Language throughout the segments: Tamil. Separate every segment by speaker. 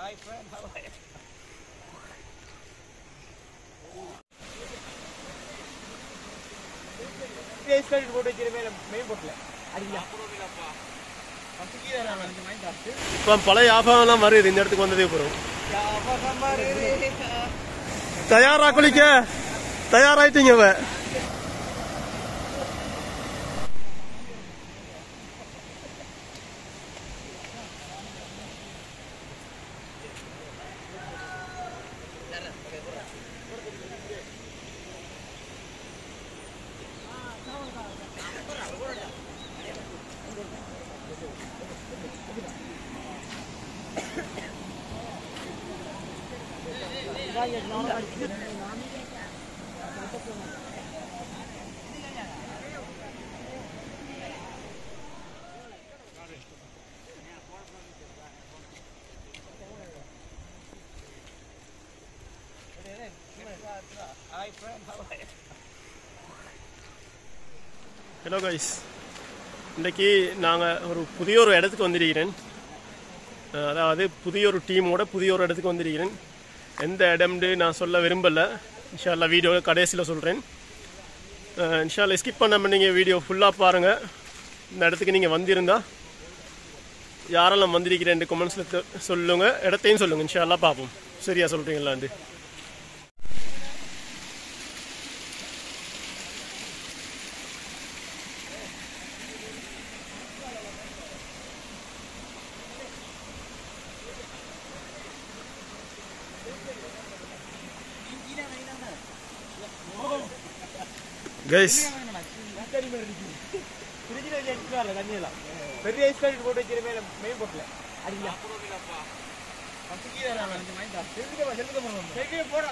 Speaker 1: Hi friend, how are you? பேஸ் கட்டி போட்டு வச்சிருப்பேன் மெயின் போட்டல அடிக்கல
Speaker 2: இப்போ பழைய ஆஃபம்லாம் வருது இந்த இடத்துக்கு வந்ததே போகிறோம் தயாரா குளிக்க தயாராயிட்டீங்க அவ
Speaker 1: Hi friend, how are you?
Speaker 2: Hello guys இன்றைக்கி நாங்கள் ஒரு புதிய ஒரு இடத்துக்கு வந்திருக்கிறேன் அஹ் அதாவது புதிய ஒரு டீமோட புதிய ஒரு இடத்துக்கு வந்திருக்கிறேன் எந்த இடம்னு நான் சொல்ல விரும்பலை இன்ஷால்லா வீடியோ கடைசியில் சொல்கிறேன் இன்ஷால்லா ஸ்கிப் பண்ணாமல் நீங்கள் வீடியோ ஃபுல்லாக பாருங்கள் இந்த இடத்துக்கு நீங்கள் வந்திருந்தா யாரெல்லாம் வந்திருக்கிறேன் கமெண்ட்ஸில் சொல்லுங்கள் இடத்தையும் சொல்லுங்கள் இன்ஷால்லா பார்ப்போம் சரியா சொல்கிறீங்களாண்டு கைஸ்
Speaker 1: ஃப்ரிட்ஜில் வச்சு எடுத்துட்டு வரல தண்ணியெல்லாம் பெரிய ஐஸ் கட்டி போட்டு வச்சிருப்பேன் மெயின் போட்டல அடிக்கல போட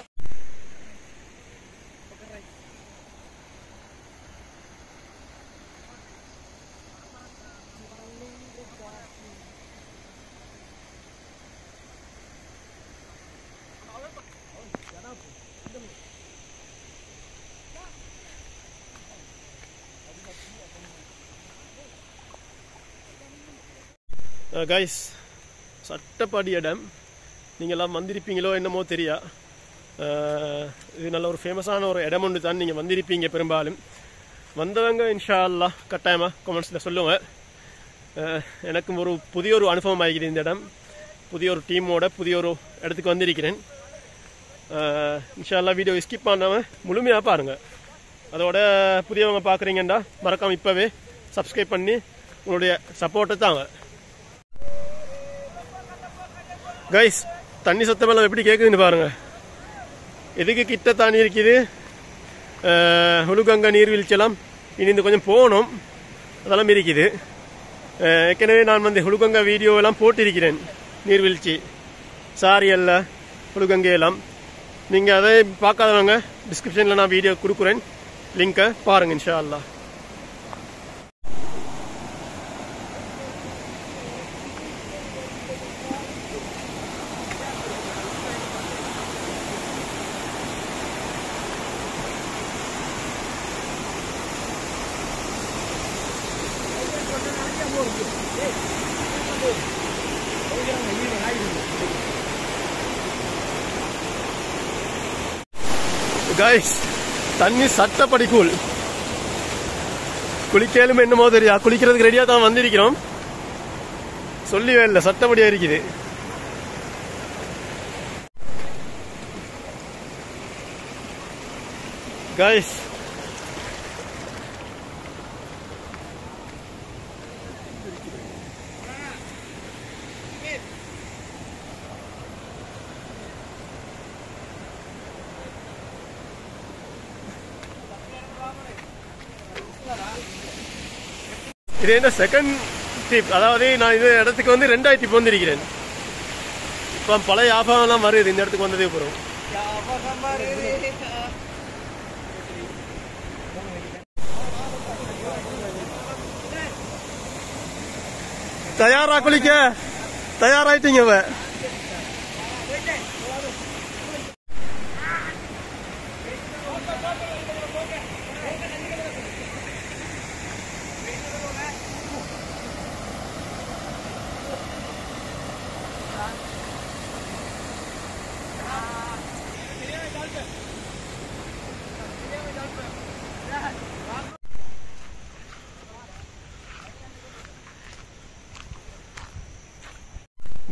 Speaker 2: கைஸ் சட்டப்பாடி இடம் நீங்கள்லாம் வந்திருப்பீங்களோ என்னமோ தெரியா அஹ், இது நல்ல ஒரு ஃபேமஸான ஒரு இடம் ஒன்று தான் நீங்கள் வந்திருப்பீங்க பெரும்பாலும் வந்தவங்க இன்ஷா அல்லாஹ் கட்டாயமாக கமெண்ட்ஸில் சொல்லுங்கள் அஹ், எனக்கும் ஒரு புதிய ஒரு அனுபவம் ஆகிக்குது இந்த இடம் புதிய ஒரு டீமோட புதிய ஒரு இடத்துக்கு வந்திருக்கிறேன் அஹ், இன்ஷா அல்லாஹ் வீடியோ ஸ்கிப் பண்ணாமல் முழுமையாக பாருங்கள் அதோட புதியவங்க பார்க்குறீங்கன்னா மறக்காமல் இப்போவே சப்ஸ்கிரைப் பண்ணி உங்களுடைய சப்போர்ட்டை தாங்க கைஸ் தண்ணி சத்தமெல்லாம் எப்படி கேட்குதுன்னு பாருங்க எதுக்கு கிட்ட தண்ணி இருக்குது அஹ், ஹுலுகங்கா நீர்வீழ்ச்சியெல்லாம் இனி இந்த கொஞ்சம் போகணும் அதெல்லாம் இருக்குது அஹ், ஏற்கனவே நான் வந்து ஹுலுகங்கா வீடியோ எல்லாம் போட்டிருக்கிறேன் நீர்வீழ்ச்சி சாரி அல்ல ஹுலுகங்கை எல்லாம் நீங்கள் அதை பார்க்காதவங்க டிஸ்கிரிப்ஷனில் நான் வீடியோ கொடுக்குறேன் லிங்கை பாருங்க இன்ஷா அல்லாஹ் கைஸ் தண்ணி சட்டப்படி கூல் குளிக்கலும் என்னமோ தெரியா குளிக்கிறதுக்கு ரெடியா தான் வந்திருக்கிறோம் சொல்லவே இல்லை சட்டப்படியா இருக்குது கைஸ் இது என்ன செகண்ட் டிப் அதாவது நான் இது இடத்துக்கு வந்து ரெண்டாயிரம் டிப் வந்திருக்கிறேன் இப்போ பழைய ஆஃபம்லாம் வருது இந்த இடத்துக்கு வந்ததே போகிறோம் தயாரா குளிக்க தயாராயிட்டீங்க அவ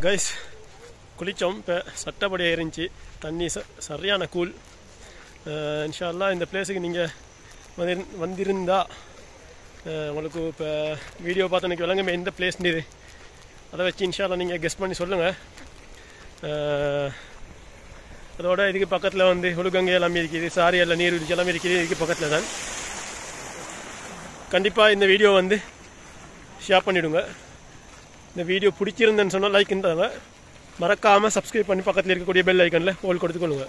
Speaker 2: கைஸ் குளித்தோம் இப்போ சட்டப்படியாக இருந்துச்சு தண்ணி ச சரியான கூல் இன்ஷால்லா இந்த பிளேஸுக்கு நீங்கள் வந்து வந்திருந்தா அஹ், உங்களுக்கு இப்போ வீடியோ பார்த்து எனக்கு விளங்குமே எந்த பிளேஸ்னு இது அதை வச்சு இன்ஷால்லா நீங்கள் கெஸ் பண்ணி சொல்லுங்கள் அதோட இதுக்கு பக்கத்தில் வந்து உளுகங்கை எல்லாமே இருக்குது சாரி எல்லாம் நீர்வீழ்ச்சி எல்லாமே இருக்குது இதுக்கு பக்கத்தில் தான் கண்டிப்பாக இந்த வீடியோ வந்து ஷேர் பண்ணிவிடுங்க இந்த வீடியோ பிடிச்சிருந்தேன்னு சொன்னால் லைக்ன்றாங்க மறக்காமல் சப்ஸ்கிரைப் பண்ணி பக்கத்தில் இருக்கக்கூடிய பெல் ஐக்கனில் ஓல் கொடுத்துக்கொள்ளுங்க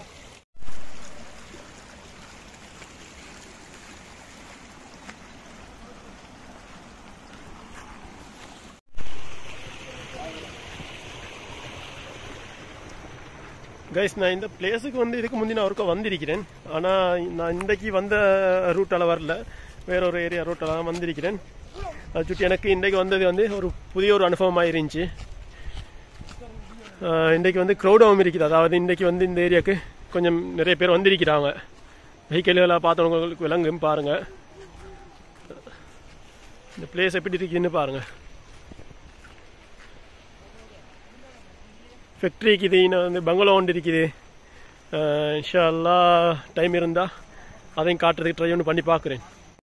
Speaker 2: கைஸ் நான் இந்த பிளேஸுக்கு வந்து இதுக்கு முந்தி நான் ஒருக்கா வந்திருக்கிறேன் ஆனால் நான் இன்றைக்கு வந்த ரூட்டால் வரல வேற ஒரு ஏரியா ரூட்டால் தான் வந்திருக்கிறேன் அது சுற்றி எனக்கு இன்றைக்கு வந்தது வந்து ஒரு புதிய ஒரு அனுபவமாக இருந்துச்சு ஆஹ் இன்றைக்கு வந்து க்ரௌடாகவும் இருக்குது அதாவது இன்றைக்கு வந்து இந்த ஏரியாவுக்கு கொஞ்சம் நிறைய பேர் வந்திருக்கிறாங்க வெஹிக்கிள்களை பார்த்தவங்களுக்கு விளங்கும் பாருங்கள் இந்த பிளேஸ் எப்படி இருக்குன்னு பாருங்கள் ஃபேக்ட்ரி இருக்குது இன்னும் வந்து பங்களா ஒன்று இருக்குது ஆஹ் இன்ஷா அல்லா டைம் இருந்தால் அதையும் காட்டுறதுக்கு ட்ரை ஒன்று பண்ணி பார்க்குறேன்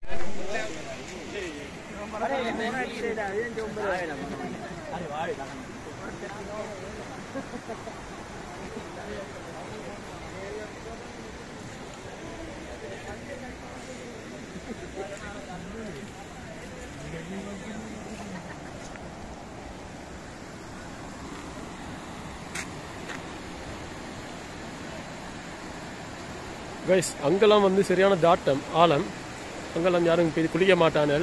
Speaker 2: கைஸ் அங்கெல்லாம் வந்து சரியான தாட்டம் ஆழம் அங்கெல்லாம் யாரும் போய் குளிக்க மாட்டானல்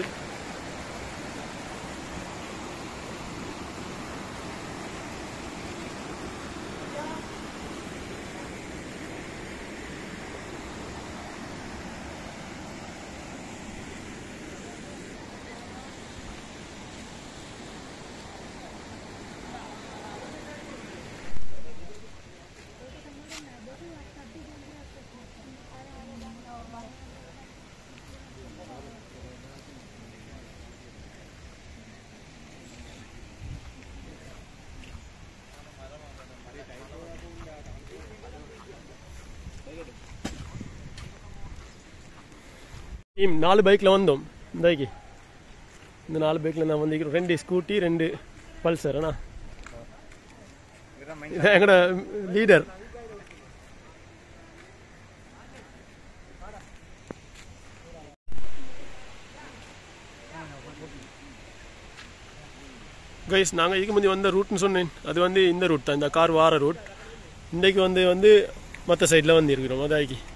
Speaker 2: டீம் நாலு பைக்கில் வந்தோம் இந்தாக்கி இந்த நாலு பைக்கில் நான் வந்து ரெண்டு ஸ்கூட்டி ரெண்டு பல்சர் அண்ணா இது எங்களோட லீடர் கைஸ் நாங்கள் இதுக்கு முந்தி வந்த ரூட்னு சொன்னேன் அது வந்து இந்த ரூட் தான் இந்த கார் வார ரூட் இன்றைக்கு வந்து வந்து மற்ற சைடில் வந்து இருக்கிறோம் அதாக்கி